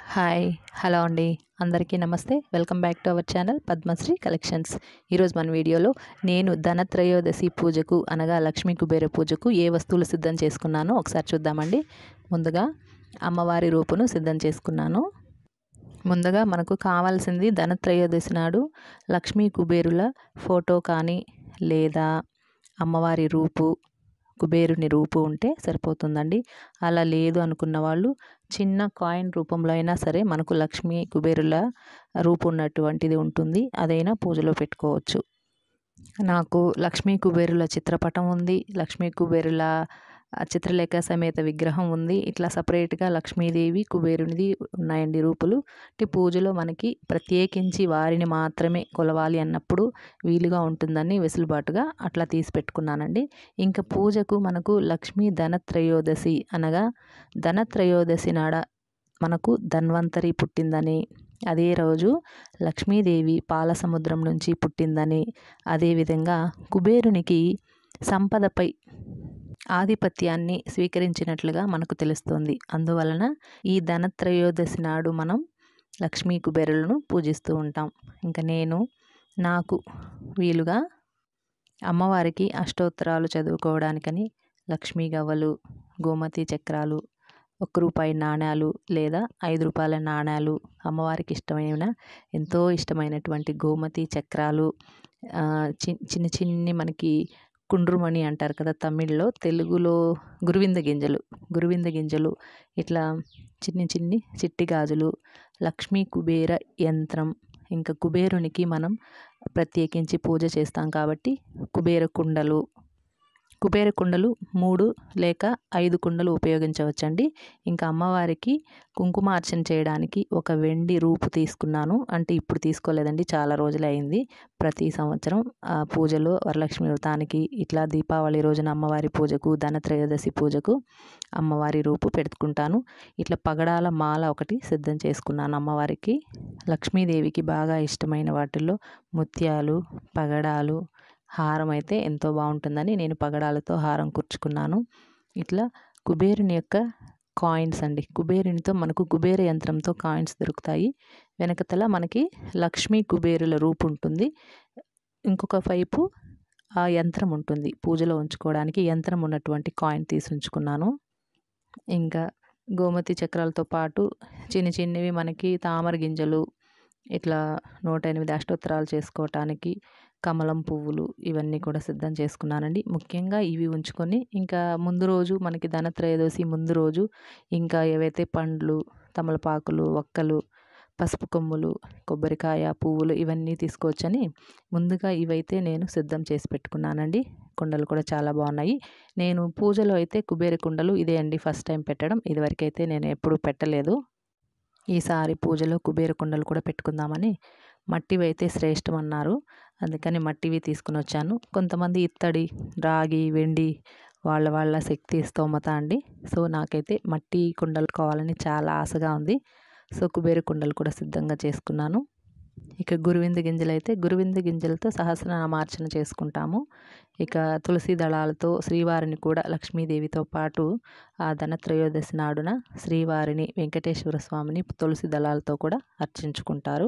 hi hello అండి అందరికీ నమస్తే welcome back to our channel Padmasri collections ఈరోజు మన వీడియోలో నేను ధనత్రయోదశి పూజకు అనగా లక్ష్మీ కుబేర పూజకు ఏ వస్తువులు సిద్ధం చేసుకున్నానో ఒకసారి చూద్దామండి ముందుగా అమ్మవారి రూపును సిద్ధం చేసుకున్నాను ముందుగా మనకు కావాల్సింది ధనత్రయోదశి నాడు లక్ష్మీ కుబేరుల ఫోటో కానీ లేదా అమ్మవారి రూపు కుబేరుని రూపు ఉంటే సరిపోతుందండి అలా లేదు అనుకున్న వాళ్ళు చిన్న కాయిన్ రూపంలో అయినా సరే మనకు లక్ష్మీ కుబేరుల రూపు ఉన్నటువంటిది ఉంటుంది అదైనా పూజలో పెట్టుకోవచ్చు నాకు లక్ష్మీ కుబేరుల చిత్రపటం ఉంది లక్ష్మీ కుబేరుల చిత్రలేఖ సమేత విగ్రహం ఉంది ఇట్లా సపరేట్గా లక్ష్మీదేవి కుబేరునిది ఉన్నాయండి రూపులు అంటే పూజలో మనకి ప్రత్యేకించి వారిని మాత్రమే కొలవాలి అన్నప్పుడు వీలుగా ఉంటుందని వెసులుబాటుగా అట్లా తీసి పెట్టుకున్నానండి ఇంకా పూజకు మనకు లక్ష్మీ ధనత్రయోదశి అనగా ధనత్రయోదశి నాడ మనకు ధన్వంతరి పుట్టిందని అదే రోజు లక్ష్మీదేవి పాల సముద్రం నుంచి పుట్టిందని అదేవిధంగా కుబేరునికి సంపదపై ఆధిపత్యాన్ని స్వీకరించినట్లుగా మనకు తెలుస్తుంది అందువలన ఈ ధనత్రయోదశి నాడు మనం లక్ష్మీ కుబేరులను పూజిస్తూ ఉంటాం ఇంకా నేను నాకు వీలుగా అమ్మవారికి అష్టోత్తరాలు చదువుకోవడానికని లక్ష్మీ గవ్వలు గోమతి చక్రాలు ఒక్క రూపాయి నాణ్యాలు లేదా ఐదు రూపాయల నాణ్యాలు అమ్మవారికి ఇష్టమైన ఎంతో ఇష్టమైనటువంటి గోమతి చక్రాలు చిన్న చిన్ని మనకి కుండ్రుమణి అంటారు కదా తమిళ్లో తెలుగులో గురువింద గింజలు గురువింద గింజలు ఇట్లా చిన్ని చిన్ని చిట్టి గాజులు లక్ష్మీ కుబేర యంత్రం ఇంకా కుబేరునికి మనం ప్రత్యేకించి పూజ చేస్తాం కాబట్టి కుబేర కుండలు కుబేర కుండలు మూడు లేక ఐదు కుండలు ఉపయోగించవచ్చండి ఇంకా అమ్మవారికి కుంకుమార్చన చేయడానికి ఒక వెండి రూపు తీసుకున్నాను అంటే ఇప్పుడు తీసుకోలేదండి చాలా రోజులు అయింది ప్రతి సంవత్సరం ఆ పూజలో వరలక్ష్మి వ్రతానికి ఇట్లా దీపావళి రోజున అమ్మవారి పూజకు ధనత్రయోదశి పూజకు అమ్మవారి రూపు పెట్టుకుంటాను ఇట్లా పగడాల మాల ఒకటి సిద్ధం చేసుకున్నాను అమ్మవారికి లక్ష్మీదేవికి బాగా ఇష్టమైన వాటిల్లో ముత్యాలు పగడాలు హారం అయితే ఎంతో బాగుంటుందని నేను పగడాలతో హారం కూర్చుకున్నాను ఇట్లా కుబేరుని యొక్క కాయిన్స్ అండి కుబేరునితో మనకు కుబేర యంత్రంతో కాయిన్స్ దొరుకుతాయి వెనకతల మనకి లక్ష్మీ కుబేరుల రూపు ఉంటుంది ఇంకొక వైపు ఆ యంత్రం ఉంటుంది పూజలో ఉంచుకోవడానికి యంత్రం ఉన్నటువంటి కాయిన్ తీసి ఉంచుకున్నాను ఇంకా గోమతి చక్రాలతో పాటు చిన్న చిన్నవి మనకి తామర గింజలు ఇట్లా నూట ఎనిమిది అష్టోత్తరాలు చేసుకోవటానికి కమలం పువ్వులు ఇవన్నీ కూడా సిద్ధం చేసుకున్నానండి ముఖ్యంగా ఇవి ఉంచుకొని ఇంకా ముందు రోజు మనకి ధనత్రయోదశి ముందు రోజు ఇంకా ఏవైతే పండ్లు తమలపాకులు ఒక్కలు పసుపు కొమ్ములు కొబ్బరికాయ పువ్వులు ఇవన్నీ తీసుకోవచ్చని ముందుగా ఇవైతే నేను సిద్ధం చేసి పెట్టుకున్నానండి కుండలు కూడా చాలా బాగున్నాయి నేను పూజలో అయితే కుబేర కుండలు ఇదే అండి ఫస్ట్ టైం పెట్టడం ఇదివరకైతే నేను ఎప్పుడు పెట్టలేదు ఈసారి పూజలో కుబేర కుండలు కూడా పెట్టుకుందామని మట్టివి అయితే శ్రేష్టం అన్నారు అందుకని మట్టివి తీసుకుని వచ్చాను కొంతమంది ఇత్తడి రాగి వెండి వాళ్ళ వాళ్ళ శక్తి స్తోమత అండి సో నాకైతే మట్టి కుండలు కావాలని చాలా ఆశగా ఉంది సో కుబేర కుండలు కూడా సిద్ధంగా చేసుకున్నాను ఇక గురువింద గింజలు అయితే గురువింద గింజలతో సహస్రనామార్చన చేసుకుంటాము ఇక తులసి దళాలతో శ్రీవారిని కూడా లక్ష్మీదేవితో పాటు ఆ ధనత్రయోదశి నాడున శ్రీవారిని వెంకటేశ్వర స్వామిని తులసి దళాలతో కూడా అర్చించుకుంటారు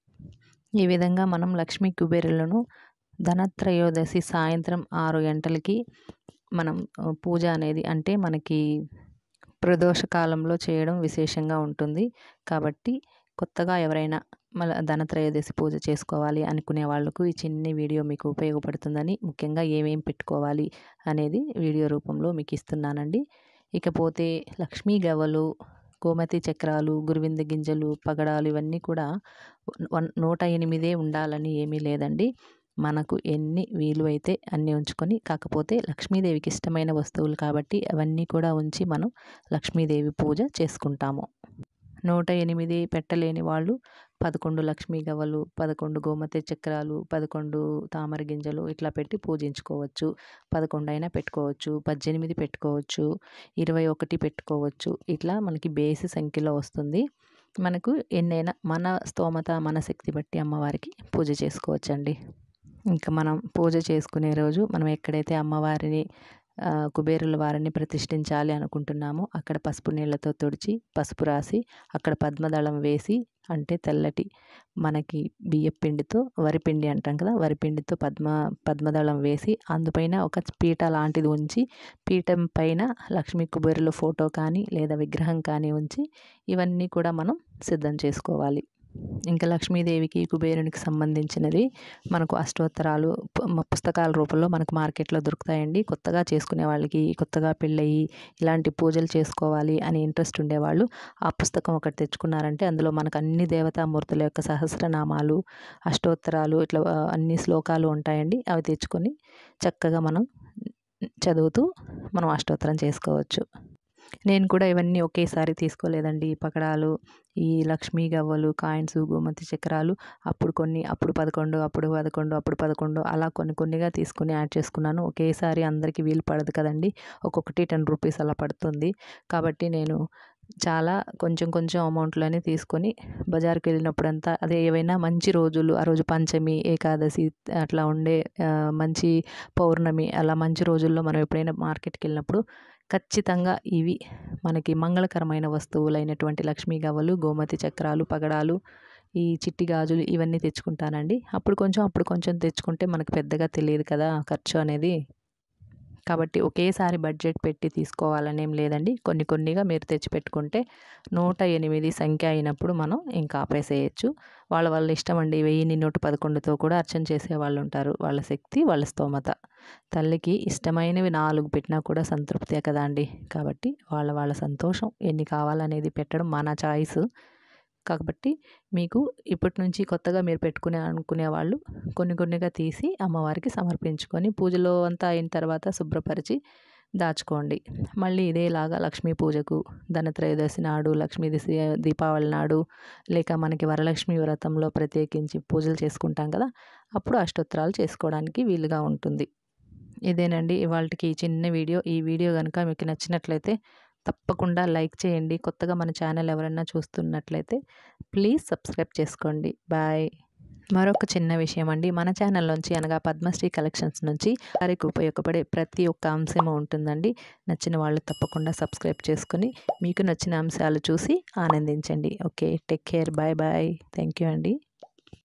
ఈ విధంగా మనం లక్ష్మీ కుబేరులను ధనత్రయోదశి సాయంత్రం ఆరు గంటలకి మనం పూజ అనేది అంటే మనకి ప్రదోష కాలంలో చేయడం విశేషంగా ఉంటుంది కాబట్టి కొత్తగా ఎవరైనా మళ్ళీ ధనత్రయోదశి పూజ చేసుకోవాలి అనుకునే వాళ్ళకు ఈ చిన్ని వీడియో మీకు ఉపయోగపడుతుందని ముఖ్యంగా ఏమేం పెట్టుకోవాలి అనేది వీడియో రూపంలో మీకు ఇస్తున్నానండి ఇకపోతే లక్ష్మీ గవ్వలు గోమతి చక్రాలు గురువింద గింజలు పగడాలు ఇవన్నీ కూడా వన్ నూట ఎనిమిదే ఉండాలని ఏమీ లేదండి మనకు ఎన్ని వీలు అయితే అన్నీ ఉంచుకొని కాకపోతే లక్ష్మీదేవికి ఇష్టమైన వస్తువులు కాబట్టి అవన్నీ కూడా ఉంచి మనం లక్ష్మీదేవి పూజ చేసుకుంటాము నూట ఎనిమిది పెట్టలేని వాళ్ళు పదకొండు లక్ష్మీ గవ్వలు పదకొండు గోమతి చక్రాలు పదకొండు తామర గింజలు ఇట్లా పెట్టి పూజించుకోవచ్చు పదకొండు అయినా పెట్టుకోవచ్చు పద్దెనిమిది పెట్టుకోవచ్చు ఇరవై ఒకటి పెట్టుకోవచ్చు ఇట్లా మనకి బేసి సంఖ్యలో వస్తుంది మనకు ఎన్నైనా మన స్తోమత మన శక్తి బట్టి అమ్మవారికి పూజ చేసుకోవచ్చండి ఇంకా మనం పూజ చేసుకునే రోజు మనం ఎక్కడైతే అమ్మవారిని ఆ, కుబేరుల వారిని ప్రతిష్ఠించాలి అనుకుంటున్నామో అక్కడ పసుపు నీళ్ళతో తుడిచి పసుపు రాసి అక్కడ పద్మదళం వేసి అంటే తెల్లటి మనకి బియ్యం పిండితో వరిపిండి అంటాం కదా వరిపిండితో పద్మ పద్మదళం వేసి అందుపైన ఒక పీట లాంటిది ఉంచి పీఠం పైన లక్ష్మీ కుబేరుల ఫోటో కానీ లేదా విగ్రహం కానీ ఉంచి ఇవన్నీ కూడా మనం సిద్ధం చేసుకోవాలి ఇంకా లక్ష్మీదేవికి కుబేరునికి సంబంధించినది మనకు అష్టోత్తరాలు పు- మ- పుస్తకాల రూపంలో మనకు మార్కెట్లో దొరుకుతాయండి కొత్తగా చేసుకునే వాళ్ళకి కొత్తగా పెళ్ళయి ఇలాంటి పూజలు చేసుకోవాలి అని ఇంట్రెస్ట్ ఉండేవాళ్ళు ఆ పుస్తకం ఒకటి తెచ్చుకున్నారంటే అందులో మనకు అన్ని దేవతామూర్తుల యొక్క సహస్రనామాలు అష్టోత్తరాలు ఇట్లా ఆ, అన్ని శ్లోకాలు ఉంటాయండి అవి తెచ్చుకొని చక్కగా మనం చదువుతూ మనం అష్టోత్తరం చేసుకోవచ్చు నేను కూడా ఇవన్నీ ఒకేసారి తీసుకోలేదండి ఈ పకడాలు ఈ లక్ష్మీ గవ్వలు కాయిన్స్ గోమతి చక్రాలు అప్పుడు కొన్ని అప్పుడు పదకొండు అప్పుడు పదకొండు అప్పుడు పదకొండు అలా కొన్ని కొన్నిగా తీసుకుని యాడ్ చేసుకున్నాను ఒకేసారి అందరికీ వీలు పడదు కదండి ఒక్కొక్కటి టెన్ రూపీస్ అలా పడుతుంది కాబట్టి నేను చాలా కొంచెం కొంచెం అమౌంట్లోనే తీసుకొని బజార్కి వెళ్ళినప్పుడంతా అదే ఏవైనా మంచి రోజులు ఆ రోజు పంచమి ఏకాదశి అట్లా ఉండే ఆ, మంచి పౌర్ణమి అలా మంచి రోజుల్లో మనం ఎప్పుడైనా మార్కెట్కి వెళ్ళినప్పుడు ఖచ్చితంగా ఇవి మనకి మంగళకరమైన వస్తువులైనటువంటి లక్ష్మీ గవ్వలు గోమతి చక్రాలు పగడాలు ఈ చిట్టి గాజులు ఇవన్నీ తెచ్చుకుంటానండి అప్పుడు కొంచెం అప్పుడు కొంచెం తెచ్చుకుంటే మనకు పెద్దగా తెలియదు కదా ఖర్చు అనేది కాబట్టి ఒకేసారి బడ్జెట్ పెట్టి తీసుకోవాలని ఏం లేదండి కొన్ని కొన్నిగా మీరు తెచ్చిపెట్టుకుంటే నూట ఎనిమిది సంఖ్య అయినప్పుడు మనం ఇంకా ఆపేసేయచ్చు వాళ్ళ వాళ్ళ ఇష్టం అండి వెయ్యిన్ని నూట పదకొండుతో కూడా అర్చన చేసే వాళ్ళు ఉంటారు వాళ్ళ శక్తి వాళ్ళ స్తోమత తల్లికి ఇష్టమైనవి నాలుగు పెట్టినా కూడా సంతృప్తే కదా అండి కాబట్టి వాళ్ళ వాళ్ళ సంతోషం ఎన్ని కావాలనేది పెట్టడం మన చాయిస్ కాబట్టి మీకు ఇప్పటి నుంచి కొత్తగా మీరు పెట్టుకునే అనుకునే వాళ్ళు కొన్ని కొన్నిగా తీసి అమ్మవారికి సమర్పించుకొని పూజలో అంతా అయిన తర్వాత శుభ్రపరిచి దాచుకోండి మళ్ళీ ఇదేలాగా లక్ష్మీ పూజకు ధనత్రయోదశి నాడు లక్ష్మీ దిశ దీపావళి నాడు లేక మనకి వరలక్ష్మి వ్రతంలో ప్రత్యేకించి పూజలు చేసుకుంటాం కదా అప్పుడు అష్టోత్తరాలు చేసుకోవడానికి వీలుగా ఉంటుంది ఇదేనండి ఇవాళకి ఈ చిన్న వీడియో ఈ వీడియో కనుక మీకు నచ్చినట్లయితే తప్పకుండా లైక్ చేయండి కొత్తగా మన ఛానల్ ఎవరైనా చూస్తున్నట్లయితే ప్లీజ్ సబ్స్క్రైబ్ చేసుకోండి బాయ్ మరొక చిన్న విషయం అండి మన ఛానల్లోంచి అనగా పద్మశ్రీ కలెక్షన్స్ నుంచి వారికి ఉపయోగపడే ప్రతి ఒక్క అంశము ఉంటుందండి నచ్చిన వాళ్ళు తప్పకుండా సబ్స్క్రైబ్ చేసుకొని మీకు నచ్చిన అంశాలు చూసి ఆనందించండి okay take care bye bye thank you అండి